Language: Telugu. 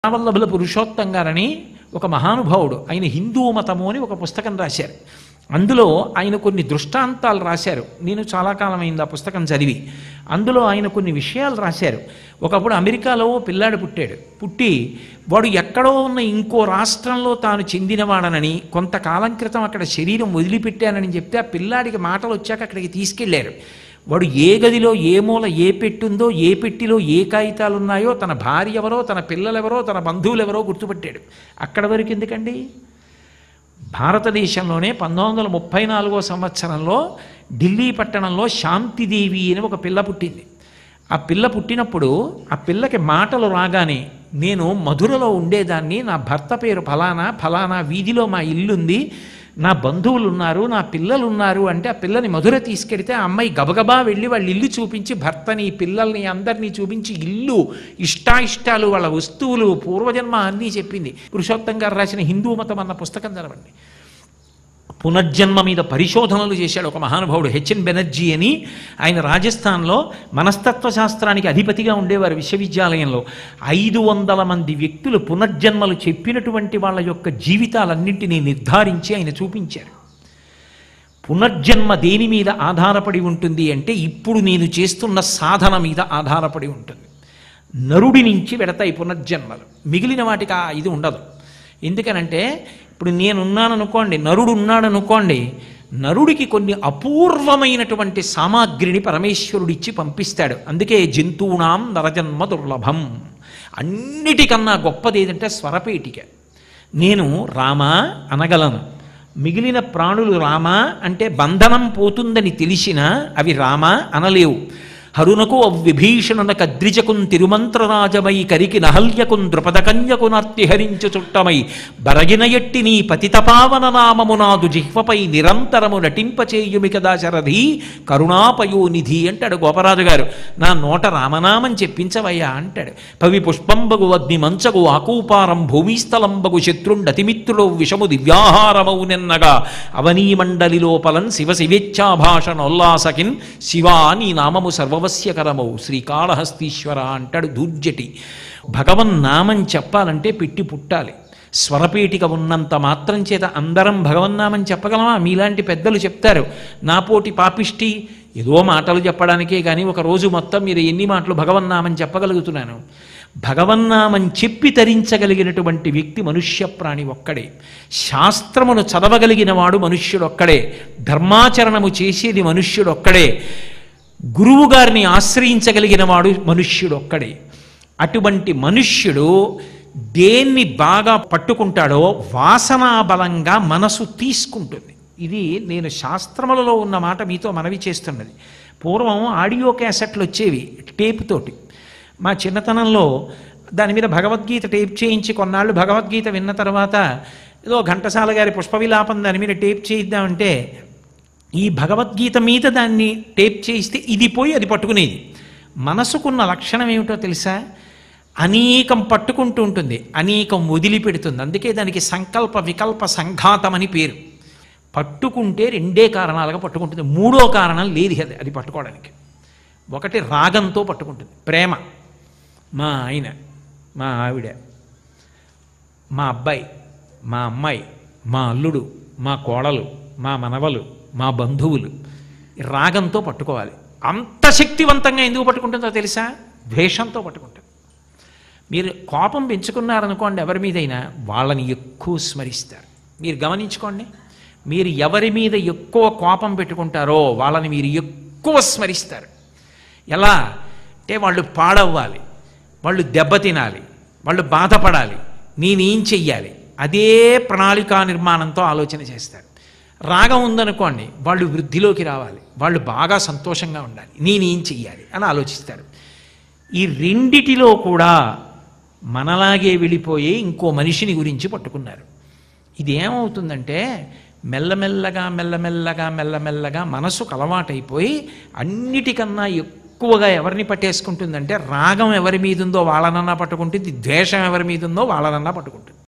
రావల్లభుల పురుషోత్తం గారని ఒక మహానుభావుడు ఆయన హిందూ మతము అని ఒక పుస్తకం రాశారు అందులో ఆయన కొన్ని దృష్టాంతాలు రాశారు నేను చాలా కాలం అయింది ఆ పుస్తకం చదివి అందులో ఆయన కొన్ని విషయాలు రాశారు ఒకప్పుడు అమెరికాలో ఓ పిల్లాడు పుట్టాడు పుట్టి వాడు ఎక్కడో ఉన్న ఇంకో రాష్ట్రంలో తాను చెందినవాడనని కొంతకాలం క్రితం అక్కడ శరీరం వదిలిపెట్టానని చెప్తే ఆ పిల్లాడికి మాటలు వచ్చాక అక్కడికి తీసుకెళ్లారు వాడు ఏ గదిలో ఏ మూల ఏ పెట్టుందో ఏ పెట్టిలో ఏ కాగితాలు ఉన్నాయో తన భార్య ఎవరో తన పిల్లలెవరో తన బంధువులు ఎవరో గుర్తుపట్టాడు అక్కడ వరకు ఎందుకండి భారతదేశంలోనే పంతొమ్మిది వందల ముప్పై నాలుగో సంవత్సరంలో ఢిల్లీ పట్టణంలో శాంతిదేవి అని ఒక పిల్ల పుట్టింది ఆ పిల్ల పుట్టినప్పుడు ఆ పిల్లకి మాటలు రాగానే నేను మధురలో ఉండేదాన్ని నా భర్త పేరు ఫలానా ఫలానా వీధిలో మా ఇల్లుంది నా బంధువులు ఉన్నారు నా పిల్లలు ఉన్నారు అంటే ఆ పిల్లని మధుర తీసుకెడితే ఆ అమ్మాయి గబగబా వెళ్ళి వాళ్ళ ఇల్లు చూపించి భర్తని పిల్లల్ని అందరినీ చూపించి ఇల్లు ఇష్టాయిష్టాలు వాళ్ళ వస్తువులు పూర్వజన్మ అన్నీ చెప్పింది పురుషోత్తం గారు రాసిన హిందూ మతం అన్న పుస్తకం చదవండి పునర్జన్మ మీద పరిశోధనలు చేశాడు ఒక మహానుభావుడు హెచ్ఎన్ బెనర్జీ అని ఆయన రాజస్థాన్లో మనస్తత్వ శాస్త్రానికి అధిపతిగా ఉండేవారు విశ్వవిద్యాలయంలో ఐదు వందల మంది వ్యక్తులు పునర్జన్మలు చెప్పినటువంటి వాళ్ళ యొక్క జీవితాలన్నింటినీ నిర్ధారించి ఆయన చూపించారు పునర్జన్మ దేని మీద ఆధారపడి ఉంటుంది అంటే ఇప్పుడు నేను చేస్తున్న సాధన మీద ఆధారపడి ఉంటుంది నరుడి నుంచి వెడతాయి పునర్జన్మలు మిగిలిన వాటికి ఆ ఇది ఉండదు ఎందుకనంటే ఇప్పుడు నేనున్నాను అనుకోండి నరుడు ఉన్నాడు అనుకోండి నరుడికి కొన్ని అపూర్వమైనటువంటి సామాగ్రిని పరమేశ్వరుడిచ్చి పంపిస్తాడు అందుకే జంతువునాం నరజన్మ దుర్లభం అన్నిటికన్నా గొప్పది ఏదంటే స్వరపేటిక నేను రామ అనగలను మిగిలిన ప్రాణులు రామ అంటే బంధనం పోతుందని తెలిసినా అవి రామ అనలేవు హరునకు అవ్విభీషణునకు అద్రిజకున్ తిరుమంత్రరాజమై కరికి నహల్యకున్ ద్రుపదకన్యకు నర్తిహరించు చుట్టమై బరగిన ఎట్టి నీ పతితపావన నామము నాదు జిహ్వపై నిరంతరము నటింపచేయుమి కదా శరధి కరుణాపయోనిధి అంటాడు గోపరాజు గారు నా నోట రామనామం చెప్పించవయ్యా అంటాడు పవి పుష్పంబగు అగ్ని మంచగు ఆకూపారం భూమిస్థలంబగు శత్రుండతిమిత్రుడు విషము దివ్యాహారమౌ నిన్నగా అవనీ మండలి లోపలన్ శివ శివేచ్ఛాభాషణోల్లాసకిన్ శివా నీ నామము సర్వవస్యకరమౌ శ్రీకాళహస్తీశ్వర అంటాడు దూర్జటి భగవన్ నామం చెప్పాలంటే పెట్టి పుట్టాలి స్వరపేటిక ఉన్నంత మాత్రం చేత అందరం భగవన్నామం చెప్పగలమా మీలాంటి పెద్దలు చెప్తారు నాపోటి పాపిష్టి ఏదో మాటలు చెప్పడానికే కానీ ఒక రోజు మొత్తం మీరు ఎన్ని మాటలు భగవన్నామం చెప్పగలుగుతున్నాను భగవన్నామం చెప్పి తరించగలిగినటువంటి వ్యక్తి మనుష్య ప్రాణి ఒక్కడే శాస్త్రమును చదవగలిగిన వాడు మనుష్యుడొక్కడే ధర్మాచరణము చేసేది మనుష్యుడొక్కడే గురువు గారిని ఆశ్రయించగలిగిన వాడు మనుష్యుడొక్కడే అటువంటి మనుష్యుడు దేన్ని బాగా పట్టుకుంటాడో వాసనాబలంగా మనసు తీసుకుంటుంది ఇది నేను శాస్త్రములలో ఉన్న మాట మీతో మనవి చేస్తున్నది పూర్వం ఆడియో క్యాసెట్లు వచ్చేవి టేప్ తోటి మా చిన్నతనంలో దాని మీద భగవద్గీత టేప్ చేయించి కొన్నాళ్ళు భగవద్గీత విన్న తర్వాత ఏదో ఘంటసాల గారి పుష్పవిలాపం దాని మీద టేప్ చేయిద్దామంటే ఈ భగవద్గీత మీద దాన్ని టేప్ చేయిస్తే ఇది పోయి అది పట్టుకునేది మనసుకున్న లక్షణం ఏమిటో తెలుసా అనేకం పట్టుకుంటూ ఉంటుంది అనేకం వదిలిపెడుతుంది అందుకే దానికి సంకల్ప వికల్ప సంఘాతం అని పేరు పట్టుకుంటే రెండే కారణాలుగా పట్టుకుంటుంది మూడో కారణం లేదు అది అది పట్టుకోవడానికి ఒకటి రాగంతో పట్టుకుంటుంది ప్రేమ మా ఆయన మా ఆవిడ మా అబ్బాయి మా అమ్మాయి మా అల్లుడు మా కోడలు మా మనవలు మా బంధువులు రాగంతో పట్టుకోవాలి అంత శక్తివంతంగా ఎందుకు పట్టుకుంటుందో తెలుసా ద్వేషంతో పట్టుకుంటుంది మీరు కోపం పెంచుకున్నారనుకోండి ఎవరి మీదైనా వాళ్ళని ఎక్కువ స్మరిస్తారు మీరు గమనించుకోండి మీరు ఎవరి మీద ఎక్కువ కోపం పెట్టుకుంటారో వాళ్ళని మీరు ఎక్కువ స్మరిస్తారు ఎలా అంటే వాళ్ళు పాడవ్వాలి వాళ్ళు దెబ్బతినాలి వాళ్ళు బాధపడాలి నేనేం చెయ్యాలి అదే ప్రణాళికా నిర్మాణంతో ఆలోచన చేస్తారు రాగం ఉందనుకోండి వాళ్ళు వృద్ధిలోకి రావాలి వాళ్ళు బాగా సంతోషంగా ఉండాలి నేనేం చెయ్యాలి అని ఆలోచిస్తారు ఈ రెండిటిలో కూడా మనలాగే వెళ్ళిపోయి ఇంకో మనిషిని గురించి పట్టుకున్నారు ఇది ఏమవుతుందంటే మెల్లమెల్లగా మెల్లమెల్లగా మెల్లమెల్లగా మనసుకు అలవాటైపోయి అన్నిటికన్నా ఎక్కువగా ఎవరిని పట్టేసుకుంటుందంటే రాగం ఎవరి మీద ఉందో వాళ్ళనన్నా పట్టుకుంటుంది ద్వేషం ఎవరి మీద ఉందో వాళ్ళనన్నా పట్టుకుంటుంది